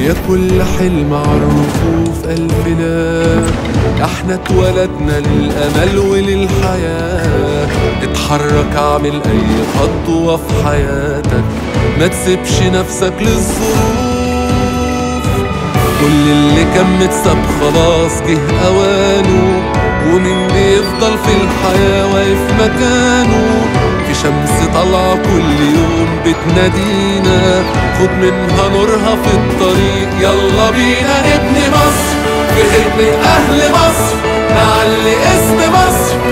يا كل حلم عالرفوف ألف لا احنا اتولدنا للأمل وللحياة اتحرك اعمل أي خطوة في حياتك ما تسيبش نفسك للظروف كل اللي كان متساب خلاص جه أوانه ومين بيفضل في الحياة واقف مكانه في شمس طالعة كل يوم بتنادينا خد منها نورها في الطريق يلا بينا نبني مصر في خدمة أهل مصر نعلي اسم مصر